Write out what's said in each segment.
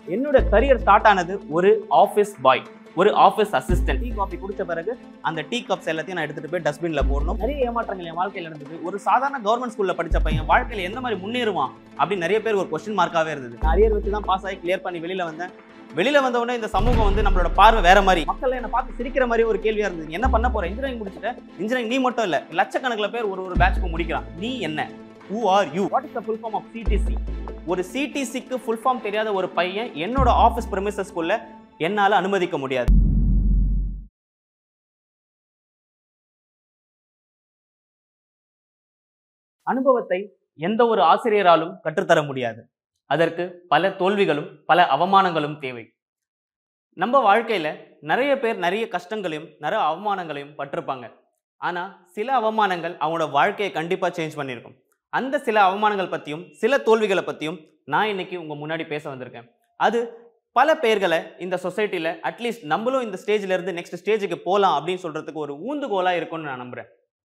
என்னோட career start ஆனது ஒரு ஆஃபீஸ் பாய் ஒரு ஆஃபீஸ் அசிஸ்டன்ட் டீ காஃபி குடிச்ச பிறகு அந்த டீ கப்ஸ் எல்லாத்தையும் நான் எடுத்துட்டு போய் டஸ்ட்பின்ல போடணும் நிறைய ஏமாற்றங்கள் என் வாழ்க்கையில இருந்தது ஒரு சாதாரண கவர்மெண்ட் ஸ்கூல்ல படிச்ச பையன் வாழ்க்கையில எந்த மாதிரி முன்னேறுவான் அப்படின்னு நிறைய பேர் ஒரு கொஸ்டின் மார்க்காவே இருந்தது நான் அரியர் வச்சு தான் பாஸ் ஆகி கிளியர் பண்ணி வெளியில வந்தேன் வெளியில வந்த உடனே இந்த சமூகம் வந்து நம்மளோட பார்வை வேற மாதிரி மக்கள் என்ன பார்த்து சிரிக்கிற மாதிரி ஒரு கேள்வியா இருந்தது நீ என்ன பண்ண போற இன்ஜினியரிங் முடிச்சுட்ட இன்ஜினியரிங் நீ மட்டும் இல்ல லட்சக்கணக்கில் பேர் ஒரு ஒரு பேட்ச்க்கு முடிக்கிறான் நீ என்ன who are you what is the full form of CDC ஒரு சிடிசிக்கு ஃபுல் ஃபார்ம் தெரியாத ஒரு பையன் என்னோட ஆஃபீஸ் ப்ரெமிசஸ்க்குள்ள என்னால அனுமதிக்க முடியாது அனுபவத்தை எந்த ஒரு ஆசிரியராலும் கற்றுத்தர முடியாது அதற்கு பல தோல்விகளும் பல அவமானங்களும் தேவை நம்ம வாழ்க்கையில நிறைய பேர் நிறைய கஷ்டங்களையும் நிறைய அவமானங்களையும் பட்டிருப்பாங்க ஆனா சில அவமானங்கள் அவங்களோட வாழ்க்கையை கண்டிப்பா சேஞ்ச் பண்ணியிருக்கும் அந்த சில அவமானங்கள் பத்தியும் சில தோல்விகளை பத்தியும் நான் இன்னைக்கு உங்க முன்னாடி பேச வந்திருக்கேன் அது பல பேர்களை இந்த சொசைட்டில அட்லீஸ்ட் நம்மளும் இந்த ஸ்டேஜ்ல இருந்து நெக்ஸ்ட் ஸ்டேஜுக்கு போகலாம் அப்படின்னு சொல்றதுக்கு ஒரு ஊந்துகோலா இருக்கும்னு நான் நம்புறேன்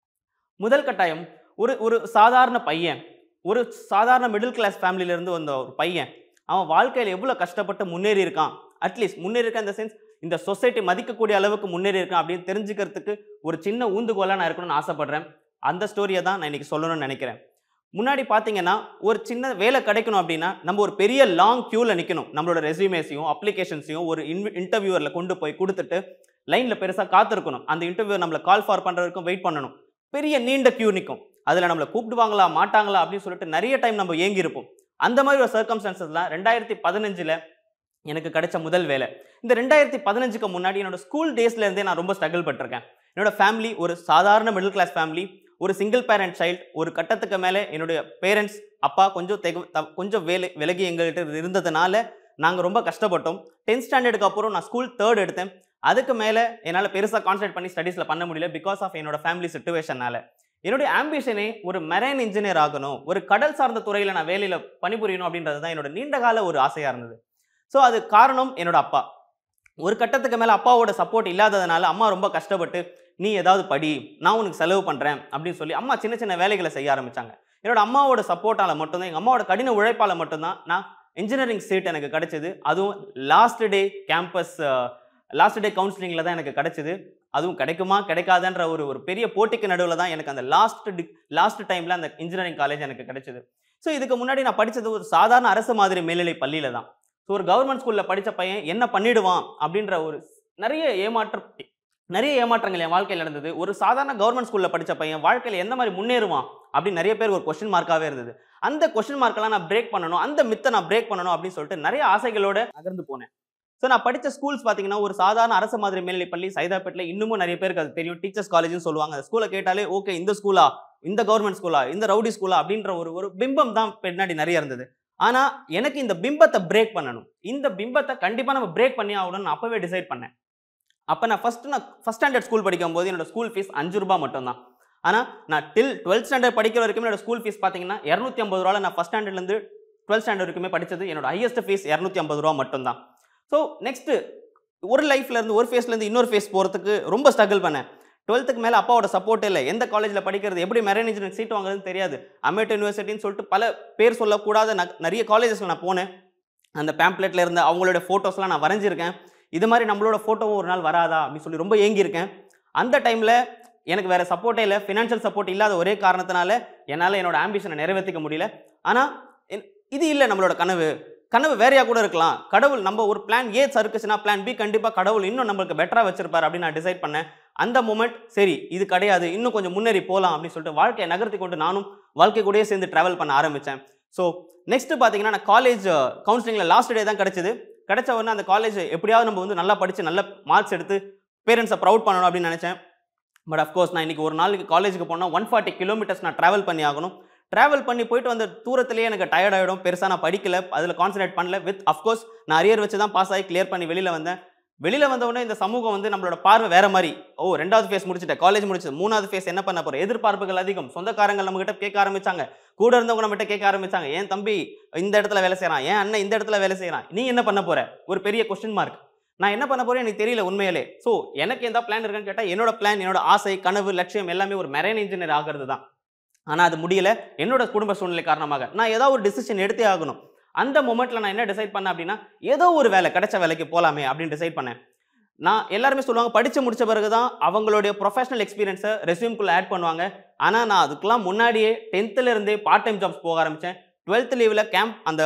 முதல் கட்டாயம் ஒரு ஒரு சாதாரண பையன் ஒரு சாதாரண மிடில் கிளாஸ் ஃபேமிலில இருந்து வந்த ஒரு பையன் அவன் வாழ்க்கையில் எவ்வளோ கஷ்டப்பட்டு முன்னேறி இருக்கான் அட்லீஸ்ட் முன்னேறி இருக்கான் இந்த சென்ஸ் இந்த சொசைட்டி மதிக்கக்கூடிய அளவுக்கு முன்னேறி இருக்கான் அப்படின்னு தெரிஞ்சுக்கிறதுக்கு ஒரு சின்ன ஊந்துகோலாக நான் இருக்கணும்னு ஆசைப்படுறேன் அந்த ஸ்டோரியை தான் நான் இன்னைக்கு சொல்லணும்னு நினைக்கிறேன் முன்னாடி பார்த்தீங்கன்னா ஒரு சின்ன வேலை கிடைக்கணும் அப்படின்னா நம்ம ஒரு பெரிய லாங் க்யூவில் நிற்கணும் நம்மளோட ரெஸ்யூமேஸையும் அப்ளிகேஷன்ஸையும் ஒரு இன்வி இன்டர்வியூவரில் கொண்டு போய் கொடுத்துட்டு லைனில் பெருசாக காத்திருக்கணும் அந்த இன்டர்வியூ நம்மளை கால் ஃபார் பண்ணுற வரைக்கும் வெயிட் பண்ணணும் பெரிய நீண்ட க்யூ நிற்கும் அதில் நம்மளை கூப்பிடுவாங்களா மாட்டாங்களா அப்படின்னு சொல்லிட்டு நிறைய டைம் நம்ம ஏங்கி இருப்போம் அந்த மாதிரி ஒரு சர்க்கம்ஸ்டான்சஸ்லாம் ரெண்டாயிரத்தி பதினஞ்சில் எனக்கு கிடைச்ச முதல் வேலை இந்த ரெண்டாயிரத்தி பதினஞ்சுக்கு முன்னாடி என்னோட ஸ்கூல் டேஸ்ல இருந்தே நான் ரொம்ப ஸ்ட்ரகிள் பட்டிருக்கேன் என்னோட ஃபேமிலி ஒரு சாதாரண மிடில் கிளாஸ் ஃபேமிலி ஒரு சிங்கிள் பேரண்ட் சைல்டு ஒரு கட்டத்துக்கு மேலே என்னுடைய பேரண்ட்ஸ் அப்பா கொஞ்சம் தெகு த- கொஞ்சம் வேலை விலகி எங்கள்கிட்ட இருந்ததுனால நாங்கள் ரொம்ப கஷ்டப்பட்டோம் டென்த் ஸ்டாண்டர்டுக்கு அப்புறம் நான் ஸ்கூல் தேர்ட் எடுத்தேன் அதுக்கு மேலே என்னால் பெருசாக கான்சன்ட்ரேட் பண்ணி ஸ்டடீஸில் பண்ண முடியல பிகாஸ் ஆஃப் என்னோட ஃபேமிலி சுச்சுவேஷனால என்னுடைய ஆம்பிஷனே ஒரு மெரைன் இன்ஜினியர் ஆகணும் ஒரு கடல் சார்ந்த துறையில் நான் வேலையில் பணிபுரியணும் அப்படின்றது தான் என்னோட நீண்டகால ஒரு ஆசையாக இருந்தது ஸோ அது காரணம் என்னோட அப்பா ஒரு கட்டத்துக்கு மேலே அப்பாவோட சப்போர்ட் இல்லாததுனால அம்மா ரொம்ப கஷ்டப்பட்டு நீ ஏதாவது படி நான் உனக்கு செலவு பண்ணுறேன் அப்படின்னு சொல்லி அம்மா சின்ன சின்ன வேலைகளை செய்ய ஆரம்பிச்சாங்க என்னோட அம்மாவோட சப்போர்ட்டால் மட்டும்தான் எங்கள் அம்மாவோட கடின உழைப்பால் மட்டும்தான் நான் இன்ஜினியரிங் சீட் எனக்கு கிடைச்சது அதுவும் last day campus last day கவுன்சிலிங்கில் தான் எனக்கு கிடைச்சது அதுவும் கிடைக்குமா கிடைக்காதுன்ற ஒரு ஒரு பெரிய போட்டிக்கு நடுவில் தான் எனக்கு அந்த லாஸ்ட் டி லாஸ்ட் டைமில் அந்த இன்ஜினியரிங் காலேஜ் எனக்கு கிடைச்சது ஸோ இதுக்கு முன்னாடி நான் படித்தது ஒரு சாதாரண அரசு மாதிரி மேல்நிலை பள்ளியில் தான் ஸோ ஒரு கவர்மெண்ட் ஸ்கூலில் படித்த பையன் என்ன பண்ணிடுவான் அப்படின்ற ஒரு நிறைய ஏமாற்றம் நிறைய ஏமாற்றங்கள் என் வாழ்க்கையில் நடந்தது ஒரு சாதாரண கவர்மெண்ட் ஸ்கூலில் படித்த பையன் வாழ்க்கையில் எந்த மாதிரி முன்னேறுவான் அப்படின்னு நிறைய பேர் ஒரு கொஸ்டின் மார்க்காகவே இருந்தது அந்த கொஸ்டின் மார்க்கெல்லாம் நான் பிரேக் பண்ணணும் அந்த மித்தை நான் பிரேக் பண்ணணும் அப்படின்னு சொல்லிட்டு நிறைய ஆசைகளோட நகர்ந்து போனேன் ஸோ நான் படித்த ஸ்கூல்ஸ் பார்த்தீங்கன்னா ஒரு சாதாரண அரசு மாதிரி மேல்நிலைப் பள்ளி சைதாப்பேட்டில் இன்னமும் நிறைய பேருக்கு அது தெரியும் டீச்சர்ஸ் காலேஜ்னு சொல்லுவாங்க அந்த ஸ்கூலை கேட்டாலே ஓகே இந்த ஸ்கூலா இந்த கவர்மெண்ட் ஸ்கூலா இந்த ரவுடி ஸ்கூலா அப்படின்ற ஒரு ஒரு பிம்பம் தான் பின்னாடி நிறைய இருந்தது ஆனா எனக்கு இந்த பிம்பத்தை பிரேக் பண்ணணும் இந்த பிம்பத்தை கண்டிப்பா நம்ம பிரேக் பண்ணி ஆகணும்னு நான் அப்பவே டிசைட் பண்ணேன் அப்போ நான் ஃபர்ஸ்ட் நான் ஃபஸ்ட் ஸ்டாண்டர்ட் ஸ்கூல் படிக்கும் போது என்னோட ஸ்கூல் ஃபீஸ் அஞ்சு ரூபாய் மட்டும்தான் ஆனால் நான் டில் டுவெல்த் ஸ்டாண்டர்ட் படிக்கிற வரைக்கும் என்னோட ஸ்கூல் ஃபீஸ் பார்த்தீங்கன்னா இரநூத்தி ஐம்பது ரூபாவில் நான் ஃபஸ்ட் ஸ்டாண்டர்ட்லேருந்து டுவெல்த் ஸ்டாண்டர்ட் வரைக்குமே படித்தது என்னோட ஹையஸ்ட் ஃபீஸ் இரநூத்தி ஐம்பது ரூபா மட்டும்தான் ஸோ நெக்ஸ்ட்டு ஒரு லைஃப்ல இருந்து ஒரு ஃபேஸ்லேருந்து இன்னொரு ஃபேஸ் போகிறதுக்கு ரொம்ப ஸ்ட்ரகிள் பண்ணேன் டுவெல்த்துக்கு மேலே அப்பாவோட சப்போர்ட் இல்லை எந்த காலேஜில் படிக்கிறது எப்படி மெரைன் இன்ஜினியரிங் சீட் வாங்குறதுன்னு தெரியாது அமேட் யூனிவர்சிட்டின்னு சொல்லிட்டு பல பேர் சொல்லக்கூடாத ந- நிறைய காலேஜஸில் நான் போனேன் அந்த பேம்ப்ளெட்டில் இருந்த அவங்களோட ஃபோட்டோஸ்லாம் நான் வரைஞ்சிருக்கேன் இது மாதிரி நம்மளோட ஃபோட்டோவும் ஒரு நாள் வராதா அப்படின்னு சொல்லி ரொம்ப ஏங்கியிருக்கேன் அந்த டைமில் எனக்கு வேறு சப்போர்ட்டே இல்லை ஃபினான்ஷியல் சப்போர்ட் இல்லாத ஒரே காரணத்தினால என்னால் என்னோட ஆம்பிஷனை நிறைவேற்றிக்க முடியல ஆனால் இது இல்லை நம்மளோட கனவு கனவு வேறையா கூட இருக்கலாம் கடவுள் நம்ம ஒரு பிளான் ஏ சறுக்குச்சுன்னா பிளான் பி கண்டிப்பாக கடவுள் இன்னும் நம்மளுக்கு பெட்டராக வச்சிருப்பார் அப்படின்னு நான் டிசைட் பண்ணேன் அந்த மூமெண்ட் சரி இது கிடையாது இன்னும் கொஞ்சம் முன்னேறி போகலாம் அப்படின்னு சொல்லிட்டு வாழ்க்கையை நகர்த்தி கொண்டு நானும் வாழ்க்கை கூடயே சேர்ந்து ட்ராவல் பண்ண ஆரம்பித்தேன் ஸோ நெக்ஸ்ட் பார்த்தீங்கன்னா நான் காலேஜ் கவுன்சிலிங்கில் லாஸ்ட் டே தான் கிடைச்சது கிடைச்ச உடனே அந்த காலேஜ் எப்படியாவது நம்ம வந்து நல்லா படித்து நல்ல மார்க்ஸ் எடுத்து பேரண்ட்ஸை ப்ரௌட் பண்ணணும் அப்படின்னு நினச்சேன் பட் அஃப்கோர்ஸ் நான் இன்னைக்கு ஒரு நாளைக்கு காலேஜுக்கு போனால் ஒன் ஃபார்ட்டி கிலோமீட்டர்ஸ் நான் ட்ராவல் பண்ணி ஆகணும் ட்ராவல் பண்ணி போயிட்டு வந்த தூரத்திலேயே எனக்கு டயர்ட் ஆகிடும் பெருசாக நான் படிக்கல அதில் கான்சன்ட்ரேட் பண்ணல வித் அஃப்கோர்ஸ் நான் அரியர் வச்சு தான் பாஸ் ஆகி கிளியர் பண்ணி வெளியில் வந்தேன் வெளியில் வந்த உடனே இந்த சமூகம் வந்து நம்மளோட பார்வை வேற மாதிரி ஓ ரெண்டாவது ஃபேஸ் முடிச்சிட்டேன் காலேஜ் முடிச்சது மூணாவது ஃபேஸ் என்ன பண்ண போறோம் எதிர்பார்ப்புகள் அதிகம் சொந்தக்காரங்க நம்ம கிட்ட கேட்க ஆரம்பிச்சாங்க கூட இருந்தவங்க நம்ம கிட்ட கேட்க ஆரம்பிச்சாங்க ஏன் தம்பி இந்த இடத்துல வேலை செய்றான் ஏன் அண்ணன் இந்த இடத்துல வேலை செய்றான் நீ என்ன பண்ண போற ஒரு பெரிய கொஸ்டின் மார்க் நான் என்ன பண்ண போறேன் எனக்கு தெரியல உண்மையிலே ஸோ எனக்கு எந்த பிளான் இருக்குன்னு கேட்டால் என்னோட பிளான் என்னோட ஆசை கனவு லட்சியம் எல்லாமே ஒரு மெரைன் இன்ஜினியர் ஆகிறது தான் ஆனால் அது முடியல என்னோட குடும்ப சூழ்நிலை காரணமாக நான் ஏதாவது ஒரு டிசிஷன் எடுத்தே ஆகணும் அந்த மொமெண்ட்ல நான் என்ன டிசைட் பண்ணேன் அப்படின்னா ஏதோ ஒரு வேலை கிடைச்ச வேலைக்கு போலாமே அப்படின்னு டிசைட் பண்ணேன் நான் எல்லாருமே சொல்லுவாங்க படிச்சு முடிச்ச பிறகு தான் அவங்களுடைய ப்ரொஃபஷனல் எக்ஸ்பீரியன்ஸை ரெஸ்யூம்குள்ள ஆட் பண்ணுவாங்க ஆனால் நான் அதுக்கெல்லாம் முன்னாடியே டென்த்தில் இருந்தே பார்ட் டைம் ஜாப்ஸ் போக ஆரம்பித்தேன் டுவெல்த் லீவில் கேம்ப் அந்த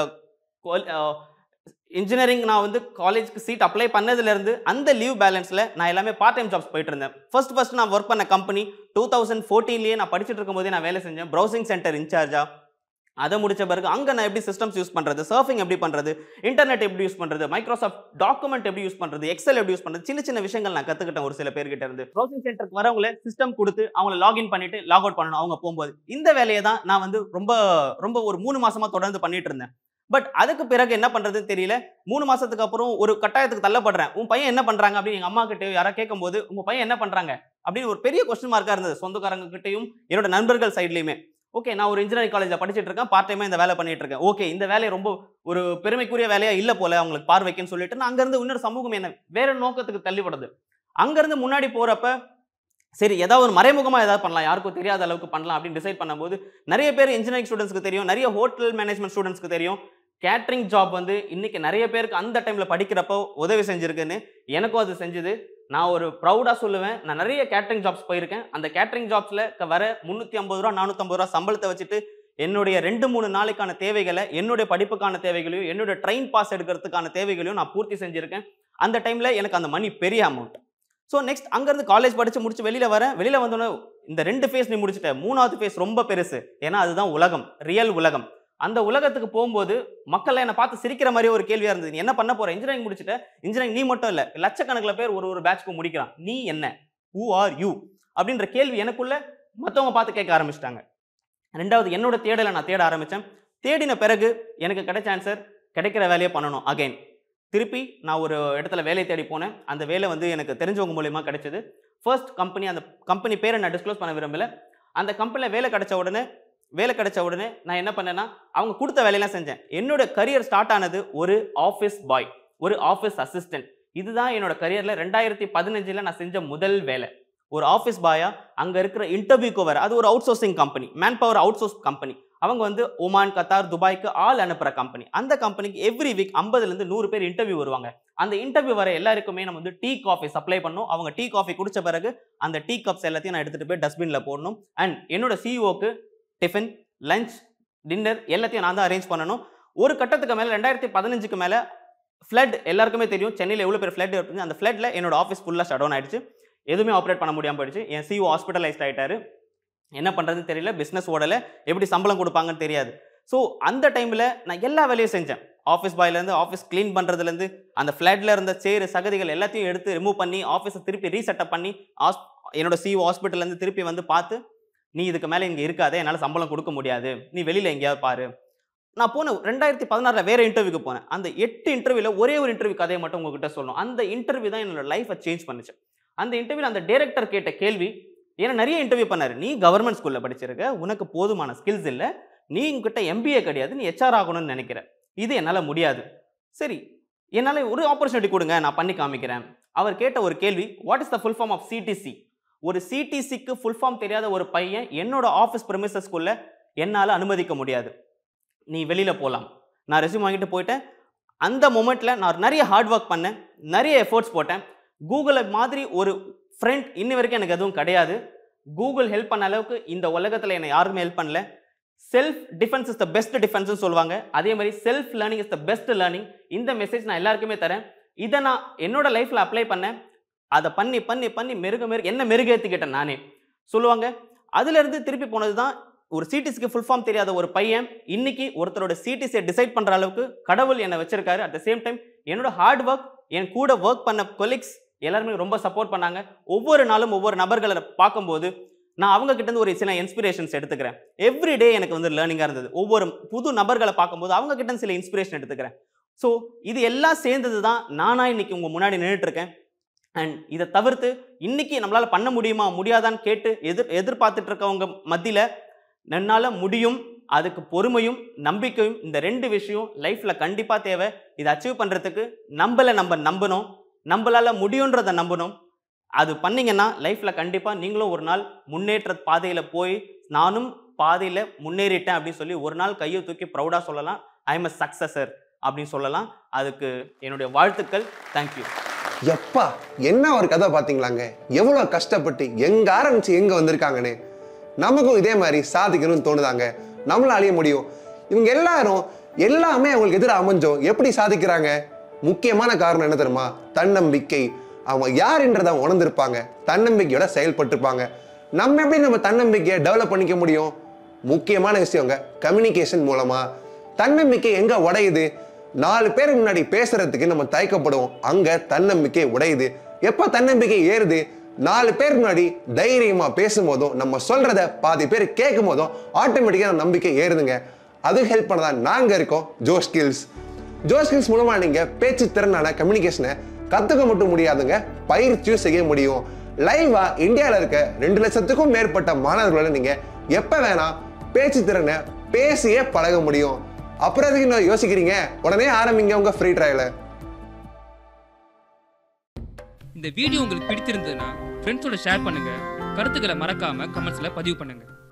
இன்ஜினியரிங் நான் வந்து காலேஜ்க்கு சீட் அப்ளை பண்ணதுலேருந்து அந்த லீவ் பேலன்ஸில் நான் எல்லாமே பார்ட் டைம் ஜாப்ஸ் போயிட்டு இருந்தேன் ஃபர்ஸ்ட் ஃபர்ஸ்ட் நான் ஒர்க் பண்ண கம்பெனி டூ தௌசண்ட் ஃபோர்டீன்லேயே நான் படிச்சுட்டு இருக்கும்போதே நான் வேலை செஞ்சேன் ப்ரௌசிங் சென்டர் இன்சார்ஜா அதை முடிச்ச பிறகு அங்கே நான் எப்படி சிஸ்டம்ஸ் யூஸ் பண்ணுறது சர்ஃபிங் எப்படி பண்ணுறது இன்டர்நெட் எப்படி யூஸ் பண்ணுறது மைக்ரோசாஃப்ட் டாக்குமெண்ட் எப்படி யூஸ் பண்ணுறது எக்ஸல் எப்படி யூஸ் பண்ணுறது சின்ன சின்ன விஷயங்கள் நான் கற்றுக்கிட்டேன் ஒரு சில பேர்கிட்ட இருந்து ப்ரௌசிங் சென்டருக்கு வரவங்களே சிஸ்டம் கொடுத்து அவங்கள லாகின் பண்ணிட்டு லாக் அவுட் பண்ணணும் அவங்க போகும்போது இந்த வேலையை தான் நான் வந்து ரொம்ப ரொம்ப ஒரு மூணு மாசமா தொடர்ந்து பண்ணிட்டு இருந்தேன் பட் அதுக்கு பிறகு என்ன பண்றதுன்னு தெரியல மூணு மாசத்துக்கு அப்புறம் ஒரு கட்டாயத்துக்கு தள்ளப்படுறேன் உன் பையன் என்ன பண்றாங்க அப்படின்னு எங்க அம்மா கிட்ட யாரா கேட்கும்போது உங்க பையன் என்ன பண்றாங்க அப்படின்னு ஒரு பெரிய கொஸ்டின் மார்க்கா இருந்தது சொந்தக்காரங்க கிட்டயும் என்னோட நண்பர்கள் சைட்லயுமே ஓகே நான் ஒரு இன்ஜினியரிங் காலேஜில் படிச்சுட்டு இருக்கேன் பார்ட் டைமாக இந்த வேலை பண்ணிட்டு இருக்கேன் ஓகே இந்த வேலை ரொம்ப ஒரு பெருமைக்குரிய வேலையா இல்லை போல அவங்களுக்கு பார்வைக்குன்னு சொல்லிட்டு நான் அங்கேருந்து இன்னொரு சமூகம் என்ன வேற நோக்கத்துக்கு தள்ளிப்படுது அங்கேருந்து முன்னாடி போறப்ப சரி ஏதாவது ஒரு மறைமுகமாக ஏதாவது பண்ணலாம் யாருக்கும் தெரியாத அளவுக்கு பண்ணலாம் அப்படின்னு டிசைட் பண்ணும்போது நிறைய பேர் இன்ஜினியரிங் ஸ்டூடெண்ட்ஸ்க்கு தெரியும் நிறைய ஹோட்டல் மேனேஜ்மெண்ட் ஸ்டூடெண்ட்ஸ்க்கு தெரியும் கேட்ரிங் ஜாப் வந்து இன்னைக்கு நிறைய பேருக்கு அந்த டைமில் படிக்கிறப்போ உதவி செஞ்சிருக்குன்னு எனக்கும் அது செஞ்சுது நான் ஒரு ப்ரௌடாக சொல்லுவேன் நான் நிறைய கேட்ரிங் ஜாப்ஸ் போயிருக்கேன் அந்த கேட்ரிங் ஜாப்ஸில் வர முந்நூற்றி ஐம்பது ரூபா நானூற்றம்பது ரூபா சம்பளத்தை வச்சுட்டு என்னுடைய ரெண்டு மூணு நாளைக்கான தேவைகளை என்னுடைய படிப்புக்கான தேவைகளையும் என்னுடைய ட்ரெயின் பாஸ் எடுக்கிறதுக்கான தேவைகளையும் நான் பூர்த்தி செஞ்சுருக்கேன் அந்த டைமில் எனக்கு அந்த மணி பெரிய அமௌண்ட் ஸோ நெக்ஸ்ட் அங்கேருந்து காலேஜ் படித்து முடிச்சு வெளியில் வரேன் வெளியில் வந்தோடனே இந்த ரெண்டு ஃபேஸ் நீ முடிச்சிட்ட மூணாவது ஃபேஸ் ரொம்ப பெருசு ஏன்னா அதுதான் உலகம் ரியல் உலகம் அந்த உலகத்துக்கு போகும்போது மக்கள் என்னை பார்த்து சிரிக்கிற மாதிரி ஒரு கேள்வியாக இருந்தது நீ என்ன பண்ண போற இன்ஜினியரிங் முடிச்சுட்ட இன்ஜினியரிங் நீ மட்டும் இல்லை லட்சக்கணக்கில் பேர் ஒரு ஒரு பேட்ச்க்கு முடிக்கிறான் நீ என்ன ஹூ ஆர் யூ அப்படின்ற கேள்வி எனக்குள்ள மற்றவங்க பார்த்து கேட்க ஆரம்பிச்சிட்டாங்க ரெண்டாவது என்னோட தேடலை நான் தேட ஆரம்பித்தேன் தேடின பிறகு எனக்கு கிடைச்ச ஆன்சர் கிடைக்கிற வேலையை பண்ணணும் அகைன் திருப்பி நான் ஒரு இடத்துல வேலை தேடி போனேன் அந்த வேலை வந்து எனக்கு தெரிஞ்சவங்க மூலியமா கிடைச்சது ஃபர்ஸ்ட் கம்பெனி அந்த கம்பெனி பேரை நான் டிஸ்க்ளோஸ் பண்ண விரும்பல அந்த கம்பெனியில் வேலை கிடைச்ச உடனே வேலை கிடைச்ச உடனே நான் என்ன பண்ணேன்னா அவங்க கொடுத்த வேலையெல்லாம் செஞ்சேன் என்னோட கரியர் ஸ்டார்ட் ஆனது ஒரு ஆஃபீஸ் பாய் ஒரு ஆஃபீஸ் அசிஸ்டன்ட் இதுதான் என்னோட கரியரில் ரெண்டாயிரத்தி பதினஞ்சில் நான் செஞ்ச முதல் வேலை ஒரு ஆஃபீஸ் பாயா அங்கே இருக்கிற இன்டர்வியூக்கு வர அது ஒரு outsourcing company manpower outsource company அவங்க வந்து ஒமான் கத்தார் துபாய்க்கு ஆள் அனுப்புகிற கம்பெனி அந்த கம்பெனிக்கு எவ்ரி வீக் ஐம்பதுலேருந்து நூறு பேர் இன்டர்வியூ வருவாங்க அந்த இன்டர்வியூ வர எல்லாருக்குமே நம்ம வந்து டீ காஃபி சப்ளை பண்ணணும் அவங்க டீ காஃபி குடிச்ச பிறகு அந்த டீ கப்ஸ் எல்லாத்தையும் நான் எடுத்துகிட்டு போய் டஸ்ட்பினில் போடணும் அண்ட் என்னோட சிஇஓக்கு டிஃபன் லஞ்ச் டின்னர் எல்லாத்தையும் நான் தான் அரேஞ்ச் பண்ணணும் ஒரு கட்டத்துக்கு மேலே ரெண்டாயிரத்தி பதினஞ்சுக்கு மேலே ஃப்ளட் எல்லாருக்குமே தெரியும் சென்னையில் எவ்வளோ பேர் ஃப்ளட் இருக்குது அந்த ஃப்ளட்டில் என்னோட ஆஃபீஸ் ஃபுல்லாக ஷட் டவுன் ஆயிடுச்சு எதுவுமே ஆப்ரேட் பண்ண முடியாமல் போயிடுச்சு என் சிஓ ஹாஸ்பிட்டலைஸ்ட் ஆயிட்டாரு என்ன பண்ணுறதுன்னு தெரியல பிஸ்னஸ் ஓடலை எப்படி சம்பளம் கொடுப்பாங்கன்னு தெரியாது ஸோ அந்த டைமில் நான் எல்லா வேலையும் செஞ்சேன் ஆஃபீஸ் பாய்லேருந்து ஆஃபீஸ் க்ளீன் பண்ணுறதுலேருந்து அந்த ஃப்ளட்டில் இருந்த சேரு சகதிகள் எல்லாத்தையும் எடுத்து ரிமூவ் பண்ணி ஆஃபீஸை திருப்பி ரீசெட்டப் பண்ணி ஹாஸ் என்னோட சிஓ ஹாஸ்பிட்டல்லேருந்து திருப்பி வந்து பார்த்து நீ இதுக்கு மேலே இங்கே இருக்காதே என்னால் சம்பளம் கொடுக்க முடியாது நீ வெளியில் எங்கேயாவது பாரு நான் போன ரெண்டாயிரத்தி பதினாறில் வேறு இன்டர்வியூக்கு போனேன் அந்த எட்டு இன்டர்வியூவில் ஒரே ஒரு இன்டர்வியூ கதையை மட்டும் உங்ககிட்ட சொல்லணும் அந்த இன்டர்வியூ தான் என்னோட லைஃப்பை சேஞ்ச் பண்ணுச்சு அந்த இன்டர்வியூவில் அந்த டேரக்டர் கேட்ட கேள்வி ஏன்னா நிறைய இன்டர்வியூ பண்ணாரு நீ கவர்மெண்ட் ஸ்கூலில் படிச்சிருக்க உனக்கு போதுமான ஸ்கில்ஸ் இல்லை நீ உங்ககிட்ட எம்பிஏ கிடையாது நீ ஹெச்ஆர் ஆகணும்னு நினைக்கிற இது என்னால் முடியாது சரி என்னால் ஒரு ஆப்பர்ச்சுனிட்டி கொடுங்க நான் பண்ணி காமிக்கிறேன் அவர் கேட்ட ஒரு கேள்வி what is the full form of CDC ஒரு சிடிசிக்கு ஃபுல் ஃபார்ம் தெரியாத ஒரு பையன் என்னோட ஆஃபீஸ் ப்ரெமிசஸ்குள்ள என்னால் அனுமதிக்க முடியாது நீ வெளியில் போகலாம் நான் ரெஸ்யூம் வாங்கிட்டு போயிட்டேன் அந்த மொமெண்ட்டில் நான் நிறைய ஹார்ட் ஒர்க் பண்ணேன் நிறைய எஃபோர்ட்ஸ் போட்டேன் கூகுளை மாதிரி ஒரு ஃப்ரெண்ட் இன்னி வரைக்கும் எனக்கு எதுவும் கிடையாது கூகுள் ஹெல்ப் பண்ண அளவுக்கு இந்த உலகத்தில் என்னை யாருமே ஹெல்ப் பண்ணல self defence is the best டிஃபென்ஸ்னு சொல்லுவாங்க அதே மாதிரி self learning is the best learning இந்த மெசேஜ் நான் எல்லாருக்குமே தரேன் இதை நான் என்னோட லைஃப்பில் அப்ளை பண்ணேன் அதை பண்ணி பண்ணி பண்ணி மெருக மெருக என்ன மெருகேற்றிக்கிட்டேன் நானே சொல்லுவாங்க அதுலேருந்து திருப்பி போனது தான் ஒரு சிடிசிக்கு ஃபுல் ஃபார்ம் தெரியாத ஒரு பையன் இன்னைக்கு ஒருத்தரோட சிடிசியை டிசைட் பண்ணுற அளவுக்கு கடவுள் என்னை வச்சிருக்காரு அட் த சேம் டைம் என்னோட ஹார்ட் ஒர்க் என் கூட ஒர்க் பண்ண கொலிக்ஸ் எல்லாருமே ரொம்ப சப்போர்ட் பண்ணாங்க ஒவ்வொரு நாளும் ஒவ்வொரு நபர்களை பார்க்கும்போது நான் அவங்க கிட்ட இருந்து ஒரு சில இன்ஸ்பிரேஷன்ஸ் எடுத்துக்கிறேன் எவ்ரி டே எனக்கு வந்து லேர்னிங்காக இருந்தது ஒவ்வொரு புது நபர்களை பார்க்கும்போது அவங்க கிட்ட இருந்து சில இன்ஸ்பிரேஷன் எடுத்துக்கிறேன் ஸோ இது எல்லாம் சேர்ந்தது தான் நானா இன்னைக்கு உங்க முன்னாடி நின்றுட்டு இருக்கேன் அண்ட் இதை தவிர்த்து இன்னைக்கு நம்மளால பண்ண முடியுமா முடியாதான்னு கேட்டு எதிர் எதிர்பார்த்துட்டு இருக்கவங்க மத்தியில் என்னால் முடியும் அதுக்கு பொறுமையும் நம்பிக்கையும் இந்த ரெண்டு விஷயம் லைஃப்ல கண்டிப்பாக தேவை இதை அச்சீவ் பண்ணுறதுக்கு நம்மளை நம்ம நம்பணும் நம்மளால முடியுன்றதை நம்பணும் அது பண்ணீங்கன்னா லைஃப்ல கண்டிப்பாக நீங்களும் ஒரு நாள் முன்னேற்ற பாதையில் போய் நானும் பாதையில் முன்னேறிட்டேன் அப்படின்னு சொல்லி ஒரு நாள் கையை தூக்கி ப்ரௌடாக சொல்லலாம் ஐ எம் அ சக்சஸர் அப்படின்னு சொல்லலாம் அதுக்கு என்னுடைய வாழ்த்துக்கள் தேங்க்யூ எப்பா என்ன ஒரு கதை பாத்தீங்களாங்க எவ்வளவு கஷ்டப்பட்டு எங்க ஆரம்பிச்சு எங்க வந்திருக்காங்கன்னு நமக்கும் இதே மாதிரி சாதிக்கணும்னு தோணுதாங்க நம்மளால அழிய முடியும் இவங்க எல்லாரும் எல்லாமே அவங்களுக்கு எதிராக அமைஞ்சோம் எப்படி சாதிக்கிறாங்க முக்கியமான காரணம் என்ன தெரியுமா தன்னம்பிக்கை அவங்க யாருன்றதை அவங்க உணர்ந்திருப்பாங்க தன்னம்பிக்கையோட செயல்பட்டிருப்பாங்க நம்ம எப்படி நம்ம தன்னம்பிக்கையை டெவலப் பண்ணிக்க முடியும் முக்கியமான விஷயங்க கம்யூனிகேஷன் மூலமா தன்னம்பிக்கை எங்க உடையுது நாலு பேர் முன்னாடி பேசுறதுக்கு நம்ம தயக்கப்படுவோம் அங்க தன்னம்பிக்கை உடையுது எப்ப தன்னம்பிக்கை ஏறுது நாலு பேர் முன்னாடி தைரியமா பேசும்போதும் நம்ம சொல்றத பாதி பேர் கேட்கும் போதும் ஆட்டோமேட்டிக்கா நம்பிக்கை ஏறுதுங்க அது ஹெல்ப் பண்ணதா நாங்க இருக்கோம் ஜோ ஸ்கில்ஸ் ஜோ ஸ்கில்ஸ் மூலமா நீங்க பேச்சு திறனான கம்யூனிகேஷனை கத்துக்க மட்டும் முடியாதுங்க பயிற்சியும் செய்ய முடியும் லைவா இந்தியால இருக்க ரெண்டு லட்சத்துக்கும் மேற்பட்ட மாணவர்களோட நீங்க எப்ப வேணா பேச்சு திறனை பேசியே பழக முடியும் அப்புறம் எதுக்கு இன்னும் யோசிக்கிறீங்க உடனே ஆரம்பிங்க உங்க ஃப்ரீ ட்ரையல இந்த வீடியோ உங்களுக்கு பிடித்திருந்ததுன்னா ஃப்ரெண்ட்ஸோட ஷேர் பண்ணுங்க கருத்துக்களை மறக்காம கமெண்ட்ஸ்ல பதிவு பண்ணுங்க